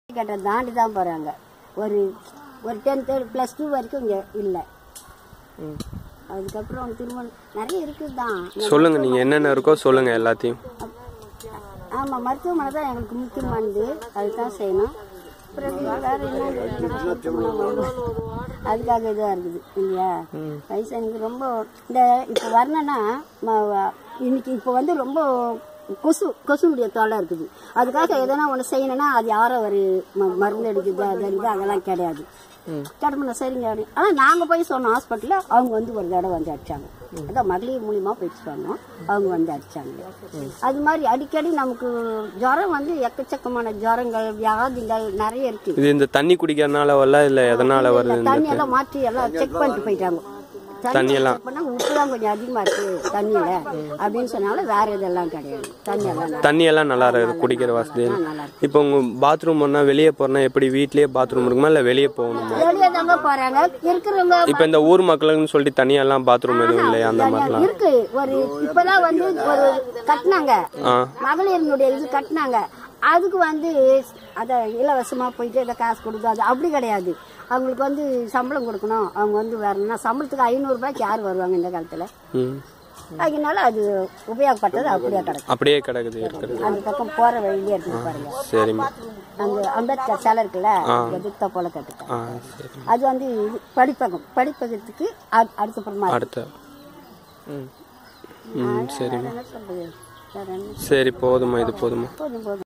கட்டை தாண்டி தான் போகிறாங்க ஒரு ஒரு டென்த்து ப்ளஸ் டூ வரைக்கும் இங்கே இல்லை அதுக்கப்புறம் திருமணம் நிறைய இருக்குது தான் சொல்லுங்க நீங்க என்னென்ன இருக்கோ சொல்லுங்க எல்லாத்தையும் ஆமாம் மருத்துவமனை தான் எங்களுக்கு முக்கியமானது அதுதான் செய்யணும் பிறகு வேற என்ன அதுக்காக இதாக இருக்குது இல்லையா வயசு எனக்கு ரொம்ப இந்த இப்போ வரணும்னா ம- இன்னைக்கு இப்போ வந்து ரொம்ப கொசு கொசுனுடைய தொல்லை இருக்குது அதுக்காக எதனா ஒன்று செய்யணும்னா அது யாரோ ஒரு ம- மருந்து எடுக்குது அது இருக்குது அதெல்லாம் கிடையாது கடமை சரிங்க அப்படி ஆனால் நாங்கள் போய் சொன்னோம் ஹாஸ்பிட்டலில் அவங்க வந்து ஒரு தடவை வந்து அடிச்சாங்க அதான் மகளிர் மூலியமா போயிட்டு சொன்னோம் அவங்க வந்து அடிச்சாங்க அது மாதிரி அடிக்கடி நமக்கு ஜுரம் வந்து எக்கச்சக்கமான ஜுரங்கள் வியாதிகள் நிறைய இருக்கு இது இந்த தண்ணி குடிக்கிறதுனால வரல இல்ல எதனால வருது இந்த தண்ணி எல்லாம் மாற்றி எல்லாம் செக் பண்ணிட்டு போயிட்டாங்க தண்ணி எல்லாம்? check பண்ணா உப்பு தான் கொஞ்சம் அதிகமா இருக்கு தண்ணியில அப்படின்னு சொன்னால வேற இதெல்லாம் கிடையாது தண்ணி எல்லாம் நல்லா- தண்ணி எல்லாம் நல்லா இருக்கு குடிக்கிற வசதி ஆ, நல்லா இருக்கு இப்போ உங்க பாத்ரூம் போனா வெளியே போறனா எப்படி வீட்லயே பாத்ரூம் இருக்குமா இல்ல வெளியே போகணுமா வெளியே தாங்க போறாங்க இருக்கிறவங்க இப்போ இந்த ஊர் மக்களுக்குன்னு சொல்லிட்டு தனியெல்லாம் பாத்ரூம் எதுவும் இல்லையா அந்த மாதிரிலாம் இருக்கு ஒரு இப்பதான் வந்து ஒரு கட்டினாங்க ஆ மகளிரினுடைய இது கட்டினாங்க அதுக்கு வந்து அதை இலவசமா போயிட்டு அதை காசு கொடுத்து அது அப்படி கிடையாது அவங்களுக்கு வந்து சம்பளம் கொடுக்கணும் அவங்க வந்து வரணும்னா சம்பளத்துக்கு ஐநூறுரூபாய்க்கு யார் வருவாங்க இந்த காலத்துல ம் அதனால அது உபயோகப்பட்டது அப்படியே கிடக்கும் அப்படியே கிடக்குது இருக்கிறது அந்த பக்கம் போற வழியிலே இருக்கு பாருங்க சரிம்மா அந்த அம்பேத்கர் சிலை இருக்குல்ல எதிர்த்த போல கட்டுட்டேன் ஆ சரி அது வந்து இது படிப்பகம் படிப்பகத்துக்கு அ- அடுத்தப்புறமா இருக்கு. அடுத்த ம் ம் சரிம்மா என்ன சொல்றது வேற என்ன சரி போதுமா இது போதுமா போதும் போதும்